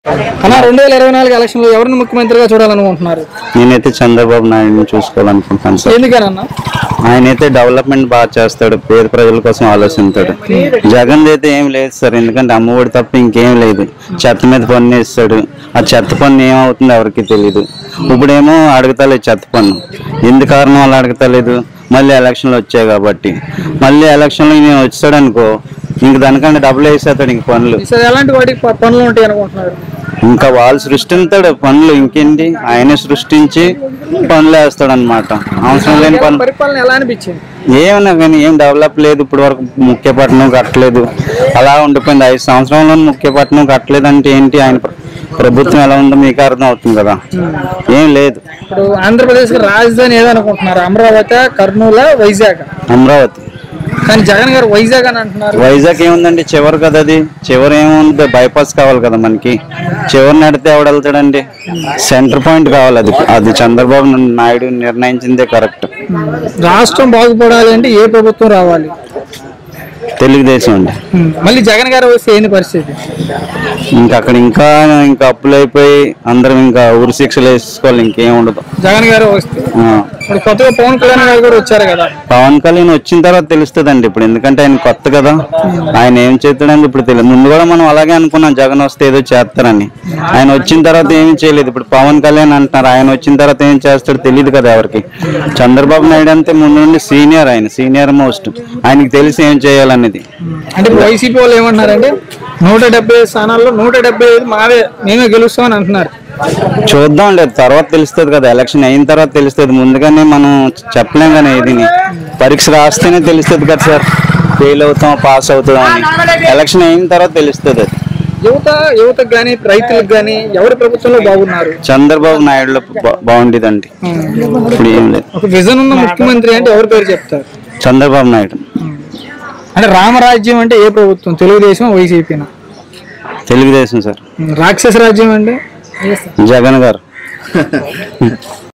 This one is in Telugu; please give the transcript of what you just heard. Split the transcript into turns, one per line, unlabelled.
అన్న రెండు వేల ఇరవై నాలుగు ఎలక్షన్ లో ఎవరిని ముఖ్యమంత్రిగా చూడాలనుకుంటున్నారు
నేనైతే చంద్రబాబు నాయుడుని చూసుకోవాలనుకుంటున్నాను సార్
ఎందుకనన్నా
ఆయనైతే డెవలప్మెంట్ బాగా చేస్తాడు పేద ప్రజల కోసం ఆలోచిస్తాడు జగన్ అయితే ఏం లేదు సార్ ఎందుకంటే అమ్మఒడి తప్ప ఇంకేం లేదు చెత్త మీద పన్ను వేస్తాడు ఆ చెత్త పన్ను ఏమవుతుందో ఎవరికి తెలియదు ఇప్పుడేమో అడగతలేదు చెత్త పన్ను ఎందు కారణం వల్ల అడగతలేదు మళ్ళీ ఎలక్షన్లు వచ్చాయి కాబట్టి మళ్ళీ ఎలక్షన్లో నేను వచ్చాడు అనుకో ఇంక దానికంటే డబ్బులు వేసేస్తాడు ఇంక పనులు
ఈసారి ఎలాంటి వాటికి ప- పనులు ఉంటాయి అనుకుంటున్నారు
ఇంకా వాళ్ళు సృష్టిస్తాడు పనులు ఇంకేంటి ఆయనే సృష్టించి పనులు వేస్తాడు అనమాట అవసరం లేని పనులు
పరిపాలన ఎలా అనిపించింది
ఏమన్నా కానీ ఏం డెవలప్ లేదు ఇప్పటి వరకు ముఖ్యపట్నం కట్టలేదు అలా ఉండిపోయింది ఐదు సంవత్సరంలో ముఖ్యపట్నం కట్టలేదు అంటే ఏంటి ఆయన ప్ర- ప్రభుత్వం ఎలా ఉందో మీకు అర్థం అవుతుంది కదా ఏం లేదు
ఇప్పుడు ఆంధ్రప్రదేశ్ కి రాజధాని ఏదనుకుంటున్నారు అమరావతి కర్నూలు వైజాగ్
అమరావతి
కానీ జగన్ గారు వైజాగ్ అని అంటున్నారు
వైజాగ్ ఏముందండి చివరి కదా అది చివరి ఏముంది బైపాస్ కావాలి కదా మనకి చివరి నడితే ఎవడు వెళ్తాడండి సెంటర్ పాయింట్ కావాలి అది అది చంద్రబాబు నాయుడు నిర్ణయించిందే కరెక్ట్
రాష్ట్రం బాగుపడాలి అంటే ఏ ప్రభుత్వం రావాలి
తెలుగుదేశం అండి
ఉమ్, మళ్ళీ జగన్ గారు వస్తే ఏంది పరిస్థితి
ఇంకా అక్కడ ఇంకా ఇంకా అప్పులు అయిపోయి అందరం ఇంకా ఊరి శిక్షలు వేసుకోవాలి ఇంకేం ఉండదు
జగన్ గారు వస్తే
ఆ.
ఇప్పుడు కొత్తగా పవన్ కళ్యాణ్ గారు కూడా వచ్చారు కదా
పవన్ కళ్యాణ్ వచ్చిన తర్వాత తెలుస్తుందండి ఇప్పుడు ఎందుకంటే ఆయన కొత్త కదా ఆయన ఏం చేస్తాడని ఇప్పుడు తెలియదు ముందు కూడా మనం అలాగే అనుకున్నాం జగన్ వస్తే ఏదో చేస్తారని ఆయన వచ్చిన తర్వాత ఏమీ చేయలేదు ఇప్పుడు పవన్ కళ్యాణ్ అంటున్నారు ఆయన వచ్చిన తర్వాత ఏం చేస్తాడో తెలియదు కదా ఎవరికి చంద్రబాబు నాయుడు అంతే ముందు నుండి సీనియర్ ఆయన సీనియర్ మోస్ట్ ఆయనకి తెలిసి ఏం చేయాలనేది
అంటే ఇప్పుడు వైసీపీ వాళ్ళు ఏమంటున్నారంటే నూట డెబ్బై స్థానాల్లో నూట డెబ్బై ఐదు మావే మేమే గెలుస్తామని అంటున్నారు
చూద్దాం లేదు తర్వాత తెలుస్తుంది కదా ఎలక్షన్ అయిన తర్వాత తెలుస్తుంది ముందుగానే మనం చెప్పలేం కానీ ఏదిని పరీక్ష రాస్తేనే తెలుస్తుంది కదా సార్ ఫెయిల్ అవుతాం పాస్ అవుతాం అని ఎలక్షన్ అయిన తర్వాత తెలుస్తుంది అది
యువత యువతకు కానీ రైతులకు కానీ ఎవరి ప్రభుత్వంలో బాగున్నారు
చంద్రబాబు నాయుడులో బా- బాగుండేదండి ఇప్పుడు ఏం లేదు
ఒక విజన్ ఉన్న ముఖ్యమంత్రి అంటే ఎవరి పేరు చెప్తారు
చంద్రబాబు నాయుడు
అంటే రామరాజ్యం అంటే ఏ ప్రభుత్వం తెలుగుదేశం వైసీపీనా
తెలుగుదేశం సార్
రాక్షస రాజ్యం అంటే
జగన్ గారు